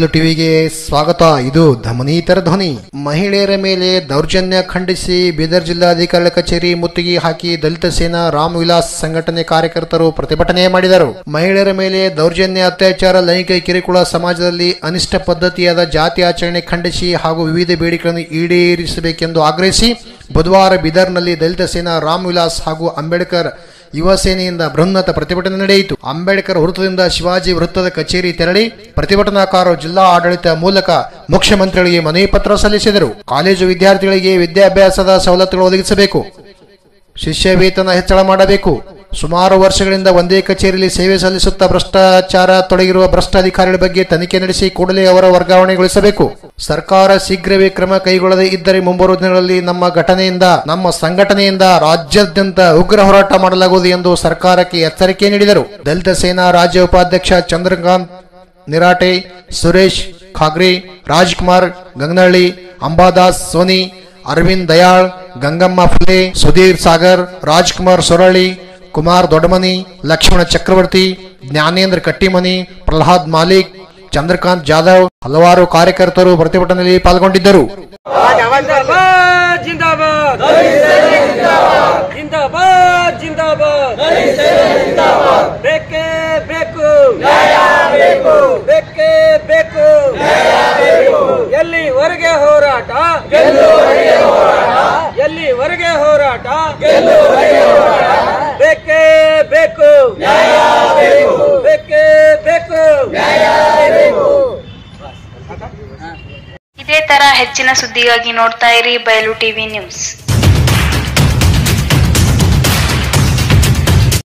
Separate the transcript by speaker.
Speaker 1: ಟಿವಿಗೆ ಸ್ವಾಗತ ಇದು ಧಮನೀತರ ಧ್ವನಿ ಮಹಿಳೆಯರ ಮೇಲೆ ದೌರ್ಜನ್ಯ ಖಂಡಿಸಿ ಬೀದರ್ ಜಿಲ್ಲಾಧಿಕಾರಿಗಳ ಕಚೇರಿ ಮುತ್ತಿಗೆ ಹಾಕಿ ದಲಿತ ಸೇನಾ ರಾಮ್ ವಿಲಾಸ್ ಸಂಘಟನೆ ಕಾರ್ಯಕರ್ತರು ಪ್ರತಿಭಟನೆ ಮಾಡಿದರು ಮಹಿಳೆಯರ ಮೇಲೆ ದೌರ್ಜನ್ಯ ಅತ್ಯಾಚಾರ ಲೈಂಗಿಕ ಕಿರುಕುಳ ಸಮಾಜದಲ್ಲಿ ಅನಿಷ್ಟ ಪದ್ಧತಿಯಾದ ಜಾತಿ ಆಚರಣೆ ಖಂಡಿಸಿ ಹಾಗೂ ವಿವಿಧ ಬೇಡಿಕೆಗಳನ್ನು ಈಡೇರಿಸಬೇಕೆಂದು ಆಗ್ರಹಿಸಿ ಬುಧವಾರ ಬೀದರ್ನಲ್ಲಿ ದಲಿತ ಸೇನಾ ರಾಮ್ ವಿಲಾಸ್ ಹಾಗೂ ಅಂಬೇಡ್ಕರ್ ಯುವ ಸೇನೆಯಿಂದ ಬೃಹನ್ನತ ಪ್ರತಿಭಟನೆ ನಡೆಯಿತು ಅಂಬೇಡ್ಕರ್ ವೃತ್ತದಿಂದ ಶಿವಾಜಿ ವೃತ್ತದ ಕಚೇರಿ ತೆರಳಿ ಪ್ರತಿಭಟನಾಕಾರರು ಜಿಲ್ಲಾ ಆಡಳಿತ ಮೂಲಕ ಮುಖ್ಯಮಂತ್ರಿಗಳಿಗೆ ಮನವಿ ಪತ್ರ ಸಲ್ಲಿಸಿದರು ಕಾಲೇಜು ವಿದ್ಯಾರ್ಥಿಗಳಿಗೆ ವಿದ್ಯಾಭ್ಯಾಸದ ಸವಲತ್ತುಗಳು ಒದಗಿಸಬೇಕು ಶಿಷ್ಯ ವೇತನ ಹೆಚ್ಚಳ ಮಾಡಬೇಕು ಸುಮಾರು ವರ್ಷಗಳಿಂದ ಒಂದೇ ಕಚೇರಿಯಲ್ಲಿ ಸೇವೆ ಸಲ್ಲಿಸುತ್ತಾ ಭ್ರಷ್ಟಾಚಾರ ತೊಡಗಿರುವ ಭ್ರಷ್ಟ ಅಧಿಕಾರಿಗಳ ಬಗ್ಗೆ ತನಿಖೆ ನಡೆಸಿ ಕೂಡಲೇ ಅವರ ವರ್ಗಾವಣೆಗೊಳಿಸಬೇಕು ಸರ್ಕಾರ ಶೀಘ್ರವೇ ಕ್ರಮ ಕೈಗೊಳ್ಳದೇ ಇದ್ದರೆ ಮುಂಬರುವ ದಿನಗಳಲ್ಲಿ ನಮ್ಮ ಘಟನೆಯಿಂದ ನಮ್ಮ ಸಂಘಟನೆಯಿಂದ ರಾಜ್ಯಾದ್ಯಂತ ಉಗ್ರ ಹೋರಾಟ ಮಾಡಲಾಗುವುದು ಎಂದು ಸರ್ಕಾರಕ್ಕೆ ಎಚ್ಚರಿಕೆ ನೀಡಿದರು ದಲಿತ ಸೇನಾ ರಾಜ್ಯ ಉಪಾಧ್ಯಕ್ಷ ಚಂದ್ರಕಾಂತ್ ನಿರಾಟೆ ಸುರೇಶ್ ಖಾಗ್ರೆ ರಾಜ್ಕುಮಾರ್ ಗಂಗನಹಳ್ಳಿ ಅಂಬಾದಾಸ್ ಸೋನಿ ಅರವಿಂದ್ ದಯಾಳ್ ಗಂಗಮ್ಮ ಫುಲೆ ಸುಧೀರ್ ಸಾಗರ್ ರಾಜ್ಕುಮಾರ್ ಸೊರಳಿ ಕುಮಾರ್ ದೊಡ್ಡಮನಿ ಲಕ್ಷ್ಮಣ ಚಕ್ರವರ್ತಿ ಜ್ಞಾನೇಂದ್ರ ಕಟ್ಟಿಮನಿ ಪ್ರಹ್ಲಾದ್ ಮಾಲಿಕ್ ಚಂದ್ರಕಾಂತ್ ಜಾಧವ್ ಹಲವಾರು ಕಾರ್ಯಕರ್ತರು ಪ್ರತಿಭಟನೆಯಲ್ಲಿ ಪಾಲ್ಗೊಂಡಿದ್ದರು
Speaker 2: जिंदाबाद जिंदाबाद जिंदाबाद जिंदाबाद ಬೇಕೇ ಬೇಕು ಬೇಕೇ ಬೇಕು ಎಲ್ಲಿವರೆಗೆ ಹೋರಾಟ ಎಲ್ಲಿವರೆಗೆ ಹೋರಾಟ ಬೇಕೇ ಬೇಕು ಬೇಕೇ ಬೇಕು
Speaker 3: ಇದೇ ತರ ಹೆಚ್ಚಿನ ಸುದ್ದಿಗಾಗಿ ನೋಡ್ತಾ ಇರಿ ಬಯಲು ಟಿವಿ ನ್ಯೂಸ್